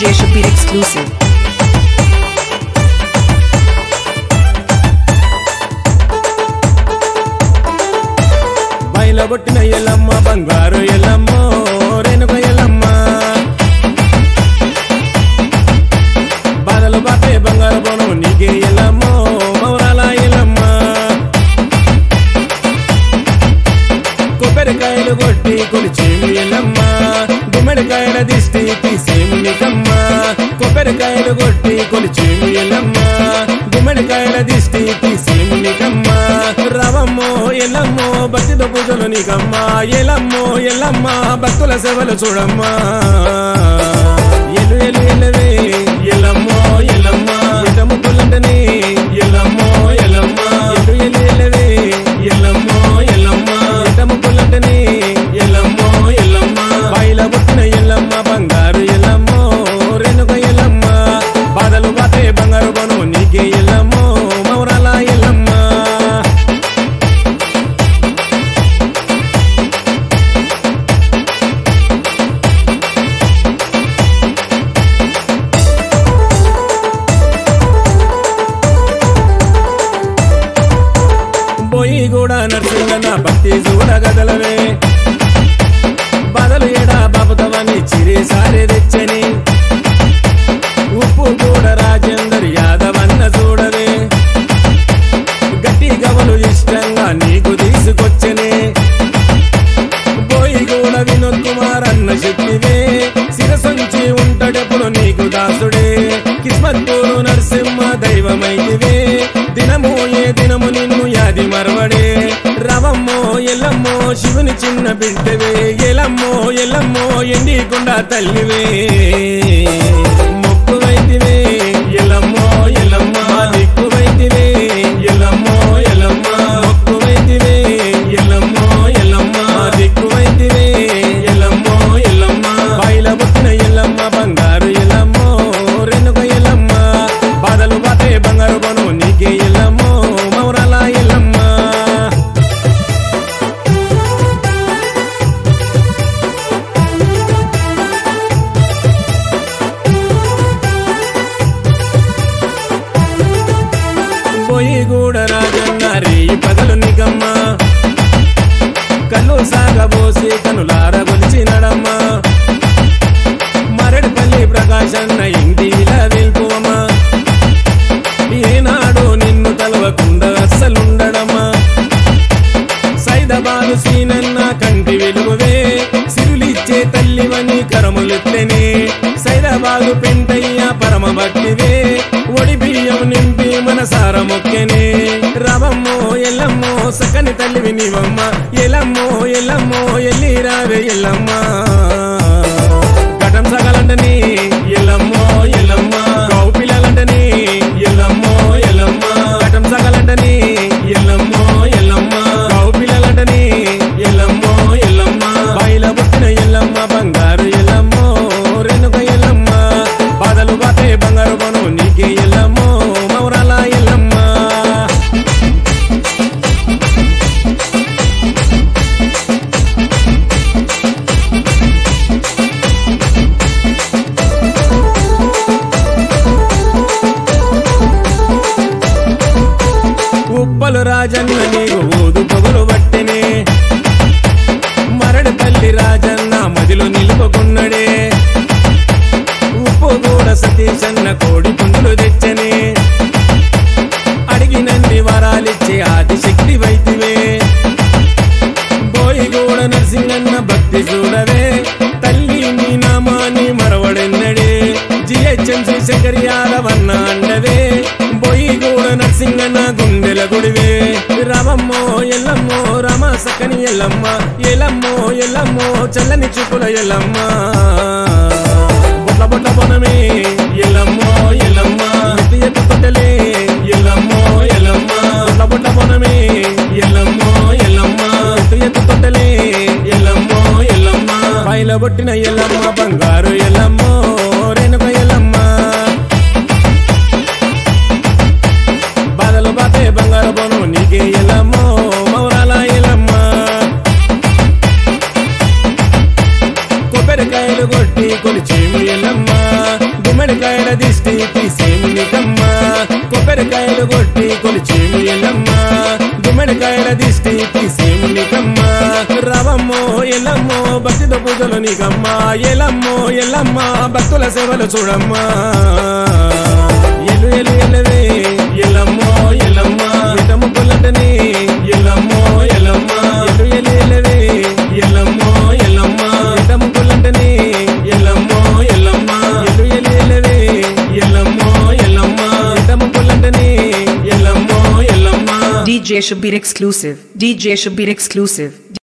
DJ Shapir exclusive. బయలగొట్టిన Yellamma బంగారు ఎల్లమ్మ రేణుక ఎల్లమ్మ బాధలు బాపే బంగారు బోనం నీకే ఎల్లమ్మ మౌరాల ఎల్లమ్మ కొబ్బరికాయలు కొట్టి కొలిచేము ఎల్లమ్మ గుమ్మడికాయల దిష్టి తీసేము నికమ్మ కొబ్బరికాయలు కొట్టి కొలిచేము ఎల్లమ్మ గుమ్మడికాయల దిష్టి తీసేము నికమ్మ రవమ్మో ఎల్లమ్మో భక్తితో పూజలు నీకమ్మ ఎల్లమ్మో ఎల్లమ్మ భక్తుల సేవలు చూడమ్మా ఎలు ఎలు ఎలవే ఎల్లమ్మో ఎల్లమ్మ ఎటముకులంటనే ఎల్లమ్మో ఎల్లమ్మ ఎలు ఎలు ఎలవే ఎల్లమ్మో ఎల్లమ్మ ఎటముకులంటనే ఎల్లమ్మో ఎల్లమ్మ బయల పుట్టిన ఎల్లమ్మ బంగారు ఎల్లమ్మో రెనుక ఎల్లమ్మ బాధలు బాతే బంగారు బను నీకే ఎల్లమ్మో మౌరాల ఎల్లమ్మ పోయి కూడా నర్సింగన్న భక్తి చూడగదలవే బదలు ఎడా బాపుతమని చిరి సారి తెచ్చని ఉప్పు కూడా రాజేందర్ యాదవ్ అన్న చూడవే గట్టి గవలు ఇష్టంగా నీకు తీసుకొచ్చనే పోయి కూడా వినోద్ కుమార్ అన్న శక్తివే శిరసంచి ఉంటాడెప్పుడు నీకు దాసుడే కిస్మత్ పూరు నరసింహ దైవమైతివే దినము ఏ దినము నిన్ను యాది మరవడే రవమ్మో ఎల్లమ్మో శివుని చిన్న బిడ్డవే ఎలమ్మో ఎల్లమ్మో ఎండికొండ తల్లివే మొక్కువైతివే ఎల్లమ్మో ఎల్లమ్మ దిక్కువైతివే ఎల్లమ్మో ఎల్లమ్మ మొక్కువైతివే ఎల్లమ్మో ఎల్లమ్మ దిక్కువైతివే ఎల్లమ్మో ఎల్లమ్మ బయల పుట్టిన ఎల్లమ్మ బంగారు ఎల్లమ్మో రెనుక ఎల్లమ్మ బాధలు బాతే బంగారు బను నీకే ఎల్లమ్మో మౌరాల ఎల్లమ్మ పోయి కూడా రాజన్న రే పగలు నిగమ్మ కన్ను సాగబోసి కనులార గొలిచినడమ్మ మరడిపల్లి ప్రకాశన్న ఇంటిలా వెళ్ళిపోవమ్మా ఏనాడు నిన్ను తలవకుండా అస్సలుండడమ్మా సైదబాదు సీనన్న కంటి వెలుగువే సిరులిచ్చే తల్లివని కరములెత్తెనే సైదబాదు పెంటయ్య పరమ భక్తివే ఒడి బియ్యం నింపి మనసార మొక్కెనే రవమ్మో ఎల్లమ్మో సకని తల్లివి నీవమ్మ ఎలమ్మో ఎల్లమ్మో ఎల్లి రావే ఎల్లమ్మ ఘటం సగలంటని ఎల్లమ్మో ఎల్లమ్మ గౌ పిల్లలంటని ఎల్లమ్మో ఎల్లమ్మ ఘటం సగలంటని ఎల్లమ్మో ఎల్లమ్మ గౌ పిల్లలంటని ఎల్లమ్మో ఎల్లమ్మ బయల పుట్టిన ఎల్లమ్మ బంగారు ఎల్లమ్మో రెనుక ఎల్లమ్మ బాధలు బాతే బంగారు బను నీకే ఎల్లమ్మో మౌరాల ఎల్లమ్మ ఉప్పలు రాజన్న నీకు ఊదు పొగులు పట్టినే మరడిపల్లి రాజన్న మదిలో నిలుపుకున్నడే ఉప్పు కూడా సతీశన్న కోడి పుంజులు తెచ్చనే అడిగినన్ని వరాలిచ్చే ఆదిశక్తి వైతివే బోయి కూడా నరసింగన్న భక్తి చూడవే తల్లి నీ నామాన్ని మరవడెన్నడే జిహెచ్ఎంసి శంకరి యాదవన్న అండవే బోయి కూడా నరసింగన్న గుండెల గుడివే రవమ్మో ఎల్లమ్మో రమ సక్కని ఎల్లమ్మ ఎలమ్మో ఎల్లమ్మో చల్లని చూపుల ఎల్లమ్మ బొట్ల బొట్ల బొనమే ఎల్లమ్మో ఎల్లమ్మ ఎత్తి ఎత్తు తొట్టెలే ఎల్లమ్మో ఎల్లమ్మ బొట్ల బొట్ల బొనమే ఎల్లమ్మో ఎల్లమ్మ ఎత్తు ఎత్తు తొట్టెలే ఎల్లమ్మో ఎల్లమ్మ బయల బొట్టిన ఎల్లమ్మ బంగారు ఎల్లమ్మో రేణుక ఎల్లమ్మ బాధలు బాతే బంగారు బోను నీకే ఎల్లమ్మో మౌరాల ఎల్లమ్మ కొబ్బరికాయలు కొట్టి కొలిచేము ఎల్లమ్మ చెడ దిష్టి తీసేము నీకమ్మా రవమ్మో ఎల్లమ్మో భక్తితో పూజలు నీకమ్మా ఎల్లమ్మో ఎల్లమ్మ భక్తుల సేవలు చూడమ్మా ఎలు ఎలు ఎలవే ఎల్లమ్మో ఎల్లమ్మ విటము పుల్లటని ఎల్లమ్మో ఎల్లమ్మ ఎలు ఎలు ఎలవే ఎల్లమ్మో ఎల్లమ్మ విటము పుల్లటని ఎల్లమ్మో ఎల్లమ్మ ఎలు ఎలు ఎలవే ఎల్లమ్మో ఎల్లమ్మ విటము పుల్లటని ఎల్లమ్మో Yellamma DJ Shabir exclusive. DJ Shabir exclusive.